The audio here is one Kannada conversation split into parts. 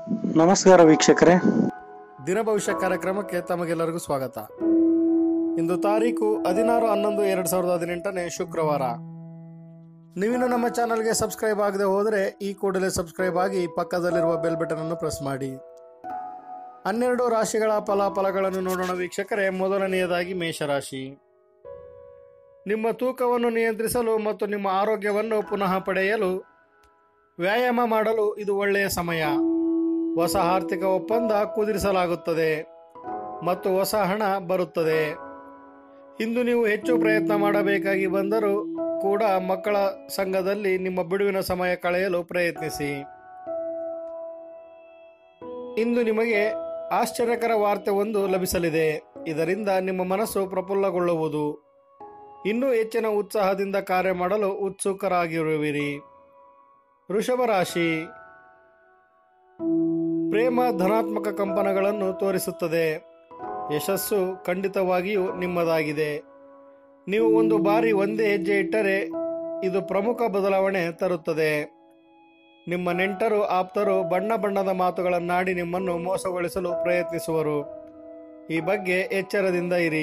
ನಮಸ್ಕಾರ ವೀಕ್ಷಕರೇ ದಿನ ಭವಿಷ್ಯ ಕಾರ್ಯಕ್ರಮಕ್ಕೆ ತಮಗೆಲ್ಲರಿಗೂ ಸ್ವಾಗತ ಇಂದು ತಾರೀಕು ಹದಿನಾರು ಹನ್ನೊಂದು ಎರಡು ಸಾವಿರದ ಹದಿನೆಂಟನೇ ಶುಕ್ರವಾರ ನೀವಿನ್ನು ನಮ್ಮ ಚಾನಲ್ಗೆ ಸಬ್ಸ್ಕ್ರೈಬ್ ಆಗದೆ ಹೋದರೆ ಈ ಕೂಡಲೇ ಸಬ್ಸ್ಕ್ರೈಬ್ ಆಗಿ ಪಕ್ಕದಲ್ಲಿರುವ ಬೆಲ್ ಬಟನ್ ಅನ್ನು ಪ್ರೆಸ್ ಮಾಡಿ ಹನ್ನೆರಡು ರಾಶಿಗಳ ಫಲಾಫಲಗಳನ್ನು ನೋಡೋಣ ವೀಕ್ಷಕರೇ ಮೊದಲನೆಯದಾಗಿ ಮೇಷರಾಶಿ ನಿಮ್ಮ ತೂಕವನ್ನು ನಿಯಂತ್ರಿಸಲು ಮತ್ತು ನಿಮ್ಮ ಆರೋಗ್ಯವನ್ನು ಪುನಃ ಪಡೆಯಲು ವ್ಯಾಯಾಮ ಮಾಡಲು ಇದು ಒಳ್ಳೆಯ ಸಮಯ ಹೊಸ ಆರ್ಥಿಕ ಒಪ್ಪಂದ ಕುದುರಿಸಲಾಗುತ್ತದೆ ಮತ್ತು ಹೊಸ ಹಣ ಬರುತ್ತದೆ ಇಂದು ನೀವು ಹೆಚ್ಚು ಪ್ರಯತ್ನ ಮಾಡಬೇಕಾಗಿ ಬಂದರೂ ಕೂಡ ಮಕ್ಕಳ ಸಂಘದಲ್ಲಿ ನಿಮ್ಮ ಬಿಡುವಿನ ಸಮಯ ಕಳೆಯಲು ಪ್ರಯತ್ನಿಸಿ ಇಂದು ನಿಮಗೆ ಆಶ್ಚರ್ಯಕರ ವಾರ್ತೆ ಒಂದು ಲಭಿಸಲಿದೆ ಇದರಿಂದ ನಿಮ್ಮ ಮನಸ್ಸು ಪ್ರಫುಲ್ಲಗೊಳ್ಳುವುದು ಇನ್ನೂ ಹೆಚ್ಚಿನ ಉತ್ಸಾಹದಿಂದ ಕಾರ್ಯ ಮಾಡಲು ಉತ್ಸುಕರಾಗಿರುವಿರಿ ವೃಷಭ ರಾಶಿ ಪ್ರೇಮ ಧನಾತ್ಮಕ ಕಂಪನಗಳನ್ನು ತೋರಿಸುತ್ತದೆ ಯಶಸ್ಸು ಖಂಡಿತವಾಗಿಯೂ ನಿಮ್ಮದಾಗಿದೆ ನೀವು ಒಂದು ಬಾರಿ ಒಂದೇ ಹೆಜ್ಜೆ ಇಟ್ಟರೆ ಇದು ಪ್ರಮುಖ ಬದಲಾವಣೆ ತರುತ್ತದೆ ನಿಮ್ಮ ನೆಂಟರು ಆಪ್ತರು ಬಣ್ಣ ಬಣ್ಣದ ಮಾತುಗಳನ್ನಾಡಿ ನಿಮ್ಮನ್ನು ಮೋಸಗೊಳಿಸಲು ಪ್ರಯತ್ನಿಸುವರು ಈ ಬಗ್ಗೆ ಎಚ್ಚರದಿಂದ ಇರಿ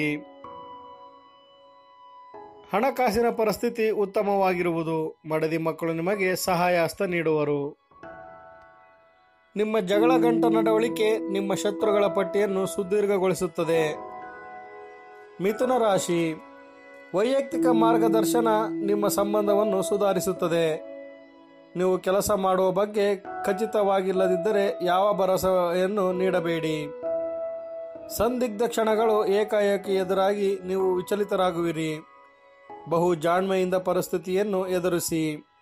ಹಣಕಾಸಿನ ಪರಿಸ್ಥಿತಿ ಉತ್ತಮವಾಗಿರುವುದು ಮಡದಿ ಮಕ್ಕಳು ನಿಮಗೆ ಸಹಾಯ ಹಸ್ತ ನೀಡುವರು ನಿಮ್ಮ ಜಗಳ ಗಂಟ ನಡವಳಿಕೆ ನಿಮ್ಮ ಶತ್ರುಗಳ ಪಟ್ಟಿಯನ್ನು ಸುದೀರ್ಘಗೊಳಿಸುತ್ತದೆ ಮಿಥುನ ರಾಶಿ ವೈಯಕ್ತಿಕ ಮಾರ್ಗದರ್ಶನ ನಿಮ್ಮ ಸಂಬಂಧವನ್ನು ಸುಧಾರಿಸುತ್ತದೆ ನೀವು ಕೆಲಸ ಮಾಡುವ ಬಗ್ಗೆ ಖಚಿತವಾಗಿಲ್ಲದಿದ್ದರೆ ಯಾವ ಭರವಸೆಯನ್ನು ನೀಡಬೇಡಿ ಸಂದಿಗ್ಧ ಕ್ಷಣಗಳು ಏಕಾಏಕಿ ಎದುರಾಗಿ ನೀವು ವಿಚಲಿತರಾಗುವಿರಿ ಬಹು ಜಾಣ್ಮೆಯಿಂದ ಪರಿಸ್ಥಿತಿಯನ್ನು ಎದುರಿಸಿ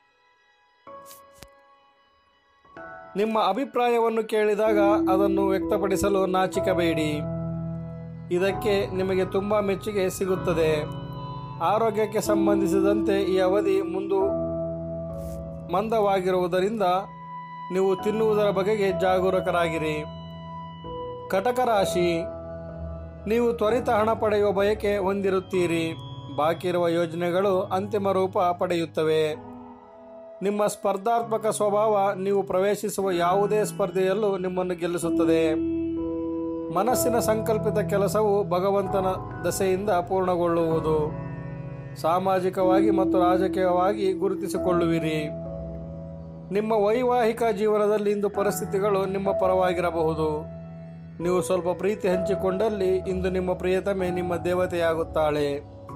ನಿಮ್ಮ ಅಭಿಪ್ರಾಯವನ್ನು ಕೇಳಿದಾಗ ಅದನ್ನು ವ್ಯಕ್ತಪಡಿಸಲು ನಾಚಿಕಬೇಡಿ ಇದಕ್ಕೆ ನಿಮಗೆ ತುಂಬ ಮೆಚ್ಚುಗೆ ಸಿಗುತ್ತದೆ ಆರೋಗ್ಯಕ್ಕೆ ಸಂಬಂಧಿಸಿದಂತೆ ಈ ಅವಧಿ ಮುಂದು ಮಂದವಾಗಿರುವುದರಿಂದ ನೀವು ತಿನ್ನುವುದರ ಬಗೆಗೆ ಜಾಗರೂಕರಾಗಿರಿ ಕಟಕ ರಾಶಿ ನೀವು ತ್ವರಿತ ಹಣ ಪಡೆಯುವ ಬಯಕೆ ಹೊಂದಿರುತ್ತೀರಿ ಬಾಕಿ ಇರುವ ಯೋಜನೆಗಳು ಅಂತಿಮ ರೂಪ ಪಡೆಯುತ್ತವೆ ನಿಮ್ಮ ಸ್ಪರ್ಧಾತ್ಮಕ ಸ್ವಭಾವ ನೀವು ಪ್ರವೇಶಿಸುವ ಯಾವುದೇ ಸ್ಪರ್ಧೆಯಲ್ಲೂ ನಿಮ್ಮನ್ನು ಗೆಲ್ಲಿಸುತ್ತದೆ ಮನಸ್ಸಿನ ಸಂಕಲ್ಪಿತ ಕೆಲಸವು ಭಗವಂತನ ದಸೆಯಿಂದ ಪೂರ್ಣಗೊಳ್ಳುವುದು ಸಾಮಾಜಿಕವಾಗಿ ಮತ್ತು ರಾಜಕೀಯವಾಗಿ ಗುರುತಿಸಿಕೊಳ್ಳುವಿರಿ ನಿಮ್ಮ ವೈವಾಹಿಕ ಜೀವನದಲ್ಲಿ ಇಂದು ಪರಿಸ್ಥಿತಿಗಳು ನಿಮ್ಮ ಪರವಾಗಿರಬಹುದು ನೀವು ಸ್ವಲ್ಪ ಪ್ರೀತಿ ಹಂಚಿಕೊಂಡಲ್ಲಿ ಇಂದು ನಿಮ್ಮ ಪ್ರಿಯತಮೆ ನಿಮ್ಮ ದೇವತೆಯಾಗುತ್ತಾಳೆ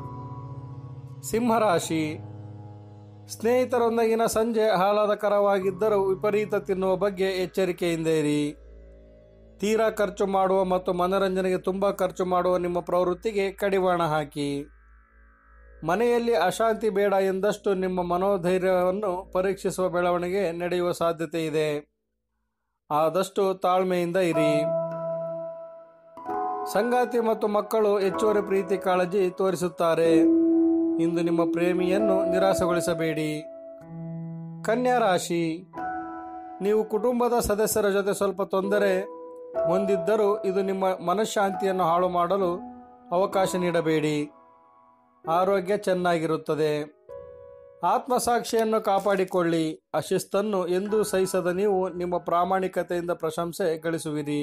ಸಿಂಹರಾಶಿ ಸ್ನೇಹಿತರೊಂದಿಗಿನ ಸಂಜೆ ಆಹ್ಲಾದಕರವಾಗಿದ್ದರೂ ವಿಪರೀತ ತಿನ್ನುವ ಬಗ್ಗೆ ಎಚ್ಚರಿಕೆಯಿಂದ ಇರಿ ತೀರಾ ಖರ್ಚು ಮಾಡುವ ಮತ್ತು ಮನರಂಜನೆಗೆ ತುಂಬ ಖರ್ಚು ಮಾಡುವ ನಿಮ್ಮ ಪ್ರವೃತ್ತಿಗೆ ಕಡಿವಾಣ ಹಾಕಿ ಮನೆಯಲ್ಲಿ ಅಶಾಂತಿ ಬೇಡ ಎಂದಷ್ಟು ನಿಮ್ಮ ಮನೋಧೈರ್ಯವನ್ನು ಪರೀಕ್ಷಿಸುವ ಬೆಳವಣಿಗೆ ನಡೆಯುವ ಸಾಧ್ಯತೆ ಇದೆ ಆದಷ್ಟು ತಾಳ್ಮೆಯಿಂದ ಇರಿ ಸಂಗಾತಿ ಮತ್ತು ಮಕ್ಕಳು ಹೆಚ್ಚುವರಿ ಪ್ರೀತಿ ಕಾಳಜಿ ತೋರಿಸುತ್ತಾರೆ ಇಂದು ನಿಮ್ಮ ಪ್ರೇಮಿಯನ್ನು ನಿರಾಸೆಗೊಳಿಸಬೇಡಿ ಕನ್ಯಾ ರಾಶಿ ನೀವು ಕುಟುಂಬದ ಸದಸ್ಯರ ಜೊತೆ ಸ್ವಲ್ಪ ತೊಂದರೆ ಹೊಂದಿದ್ದರೂ ಇದು ನಿಮ್ಮ ಮನಃಶಾಂತಿಯನ್ನು ಹಾಳು ಮಾಡಲು ಅವಕಾಶ ನೀಡಬೇಡಿ ಆರೋಗ್ಯ ಚೆನ್ನಾಗಿರುತ್ತದೆ ಆತ್ಮಸಾಕ್ಷಿಯನ್ನು ಕಾಪಾಡಿಕೊಳ್ಳಿ ಅಶಿಸ್ತನ್ನು ಎಂದೂ ಸಹಿಸದ ನೀವು ನಿಮ್ಮ ಪ್ರಾಮಾಣಿಕತೆಯಿಂದ ಪ್ರಶಂಸೆ ಗಳಿಸುವಿರಿ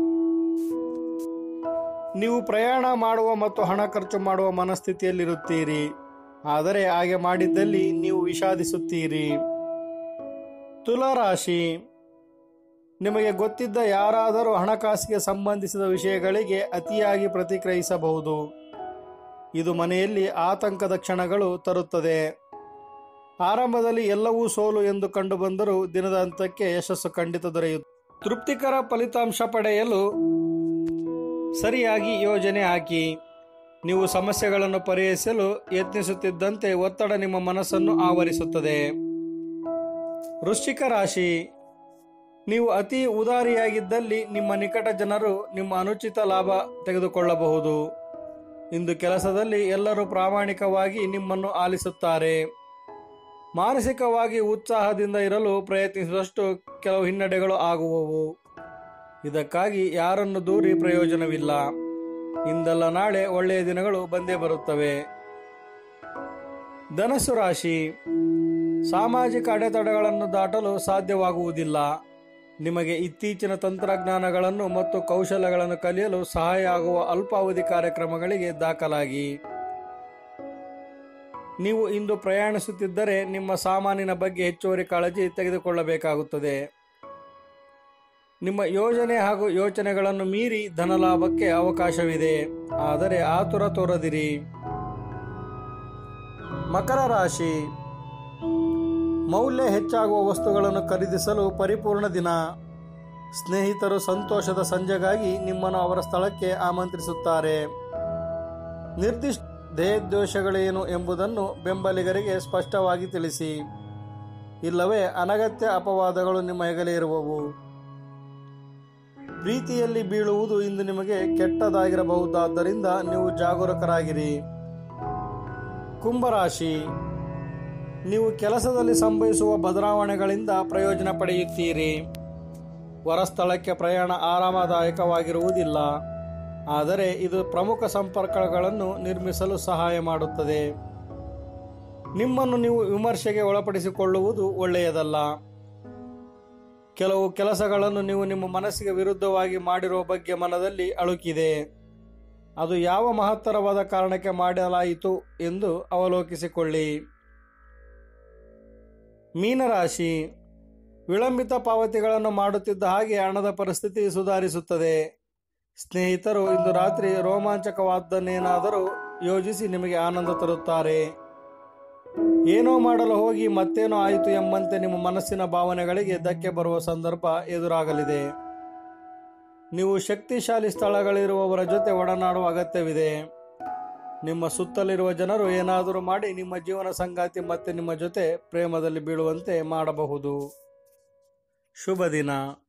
ನೀವು ಪ್ರಯಾಣ ಮಾಡುವ ಮತ್ತು ಹಣ ಖರ್ಚು ಮಾಡುವ ಮನಸ್ಥಿತಿಯಲ್ಲಿರುತ್ತೀರಿ ಆದರೆ ಹಾಗೆ ಮಾಡಿದ್ದಲ್ಲಿ ನೀವು ವಿಷಾದಿಸುತ್ತೀರಿ ತುಲಾರಾಶಿ ನಿಮಗೆ ಗೊತ್ತಿದ್ದ ಯಾರಾದರೂ ಹಣಕಾಸಿಗೆ ಸಂಬಂಧಿಸಿದ ವಿಷಯಗಳಿಗೆ ಅತಿಯಾಗಿ ಪ್ರತಿಕ್ರಿಯಿಸಬಹುದು ಇದು ಮನೆಯಲ್ಲಿ ಆತಂಕದ ಕ್ಷಣಗಳು ತರುತ್ತದೆ ಆರಂಭದಲ್ಲಿ ಎಲ್ಲವೂ ಸೋಲು ಎಂದು ಕಂಡುಬಂದರೂ ದಿನದ ಹಂತಕ್ಕೆ ಯಶಸ್ಸು ಖಂಡಿತ ದೊರೆಯುತ್ತದೆ ತೃಪ್ತಿಕರ ಫಲಿತಾಂಶ ಪಡೆಯಲು ಸರಿಯಾಗಿ ಯೋಜನೆ ಹಾಕಿ ನೀವು ಸಮಸ್ಯೆಗಳನ್ನು ಪರಿಹರಿಸಲು ಯತ್ನಿಸುತ್ತಿದ್ದಂತೆ ಒತ್ತಡ ನಿಮ್ಮ ಮನಸ್ಸನ್ನು ಆವರಿಸುತ್ತದೆ ವೃಶ್ಚಿಕ ರಾಶಿ ನೀವು ಅತಿ ಉದಾರಿಯಾಗಿದ್ದಲ್ಲಿ ನಿಮ್ಮ ನಿಕಟ ಜನರು ನಿಮ್ಮ ಅನುಚಿತ ಲಾಭ ತೆಗೆದುಕೊಳ್ಳಬಹುದು ಇಂದು ಕೆಲಸದಲ್ಲಿ ಎಲ್ಲರೂ ಪ್ರಾಮಾಣಿಕವಾಗಿ ನಿಮ್ಮನ್ನು ಆಲಿಸುತ್ತಾರೆ ಮಾನಸಿಕವಾಗಿ ಉತ್ಸಾಹದಿಂದ ಇರಲು ಪ್ರಯತ್ನಿಸಿದಷ್ಟು ಕೆಲವು ಹಿನ್ನಡೆಗಳು ಆಗುವವು ಇದಕ್ಕಾಗಿ ಯಾರನ್ನು ದೂರಿ ಪ್ರಯೋಜನವಿಲ್ಲ ಇಂದಲ್ಲ ನಾಳೆ ಒಳ್ಳೆಯ ದಿನಗಳು ಬಂದೇ ಬರುತ್ತವೆ ಧನಸ್ಸು ರಾಶಿ ಸಾಮಾಜಿಕ ಅಡೆತಡೆಗಳನ್ನು ದಾಟಲು ಸಾಧ್ಯವಾಗುವುದಿಲ್ಲ ನಿಮಗೆ ಇತ್ತೀಚಿನ ತಂತ್ರಜ್ಞಾನಗಳನ್ನು ಮತ್ತು ಕೌಶಲ್ಯಗಳನ್ನು ಕಲಿಯಲು ಸಹಾಯ ಆಗುವ ಅಲ್ಪಾವಧಿ ಕಾರ್ಯಕ್ರಮಗಳಿಗೆ ದಾಖಲಾಗಿ ನೀವು ಇಂದು ಪ್ರಯಾಣಿಸುತ್ತಿದ್ದರೆ ನಿಮ್ಮ ಸಾಮಾನಿನ ಬಗ್ಗೆ ಹೆಚ್ಚುವರಿ ಕಾಳಜಿ ತೆಗೆದುಕೊಳ್ಳಬೇಕಾಗುತ್ತದೆ ನಿಮ್ಮ ಯೋಜನೆ ಹಾಗೂ ಯೋಚನೆಗಳನ್ನು ಮೀರಿ ಧನಲಾಭಕ್ಕೆ ಅವಕಾಶವಿದೆ ಆದರೆ ಆತುರ ತೋರದಿರಿ ಮಕರ ರಾಶಿ ಮೌಲ್ಯ ಹೆಚ್ಚಾಗುವ ವಸ್ತುಗಳನ್ನು ಖರೀದಿಸಲು ಪರಿಪೂರ್ಣ ದಿನ ಸ್ನೇಹಿತರು ಸಂತೋಷದ ಸಂಜೆಗಾಗಿ ನಿಮ್ಮನ್ನು ಅವರ ಸ್ಥಳಕ್ಕೆ ಆಮಂತ್ರಿಸುತ್ತಾರೆ ನಿರ್ದಿಷ್ಟ ಧ್ಯೇಯೋದ್ದೇಶಗಳೇನು ಎಂಬುದನ್ನು ಬೆಂಬಲಿಗರಿಗೆ ಸ್ಪಷ್ಟವಾಗಿ ತಿಳಿಸಿ ಇಲ್ಲವೇ ಅನಗತ್ಯ ಅಪವಾದಗಳು ನಿಮ್ಮ ಹೆಗಲೇ ಇರುವವು ಪ್ರೀತಿಯಲ್ಲಿ ಬೀಳುವುದು ಇಂದು ನಿಮಗೆ ಕೆಟ್ಟದಾಗಿರಬಹುದಾದ್ದರಿಂದ ನೀವು ಜಾಗರೂಕರಾಗಿರಿ ಕುಂಭರಾಶಿ ನೀವು ಕೆಲಸದಲ್ಲಿ ಸಂಭವಿಸುವ ಬದಲಾವಣೆಗಳಿಂದ ಪ್ರಯೋಜನ ಪಡೆಯುತ್ತೀರಿ ಹೊರಸ್ಥಳಕ್ಕೆ ಪ್ರಯಾಣ ಆರಾಮದಾಯಕವಾಗಿರುವುದಿಲ್ಲ ಆದರೆ ಇದು ಪ್ರಮುಖ ಸಂಪರ್ಕಗಳನ್ನು ನಿರ್ಮಿಸಲು ಸಹಾಯ ಮಾಡುತ್ತದೆ ನಿಮ್ಮನ್ನು ನೀವು ವಿಮರ್ಶೆಗೆ ಒಳಪಡಿಸಿಕೊಳ್ಳುವುದು ಒಳ್ಳೆಯದಲ್ಲ ಕೆಲವು ಕೆಲಸಗಳನ್ನು ನೀವು ನಿಮ್ಮ ಮನಸ್ಸಿಗೆ ವಿರುದ್ಧವಾಗಿ ಮಾಡಿರುವ ಬಗ್ಗೆ ಮನದಲ್ಲಿ ಅಳುಕಿದೆ ಅದು ಯಾವ ಮಹತ್ತರವಾದ ಕಾರಣಕ್ಕೆ ಮಾಡಲಾಯಿತು ಎಂದು ಅವಲೋಕಿಸಿಕೊಳ್ಳಿ ಮೀನರಾಶಿ ವಿಳಂಬಿತ ಪಾವತಿಗಳನ್ನು ಮಾಡುತ್ತಿದ್ದ ಹಾಗೆ ಹಣದ ಪರಿಸ್ಥಿತಿ ಸುಧಾರಿಸುತ್ತದೆ ಸ್ನೇಹಿತರು ಇಂದು ರಾತ್ರಿ ರೋಮಾಂಚಕವಾದನ್ನೇನಾದರೂ ಯೋಜಿಸಿ ನಿಮಗೆ ಆನಂದ ತರುತ್ತಾರೆ ಏನೋ ಮಾಡಲು ಹೋಗಿ ಮತ್ತೇನೋ ಆಯಿತು ಎಂಬಂತೆ ನಿಮ್ಮ ಮನಸ್ಸಿನ ಭಾವನೆಗಳಿಗೆ ಧಕ್ಕೆ ಬರುವ ಸಂದರ್ಭ ಎದುರಾಗಲಿದೆ ನೀವು ಶಕ್ತಿಶಾಲಿ ಸ್ಥಳಗಳಿರುವವರ ಜೊತೆ ಒಡನಾಡುವ ಅಗತ್ಯವಿದೆ ನಿಮ್ಮ ಸುತ್ತಲಿರುವ ಜನರು ಏನಾದರೂ ಮಾಡಿ ನಿಮ್ಮ ಜೀವನ ಸಂಗಾತಿ ಮತ್ತೆ ನಿಮ್ಮ ಜೊತೆ ಪ್ರೇಮದಲ್ಲಿ ಬೀಳುವಂತೆ ಮಾಡಬಹುದು ಶುಭ ದಿನ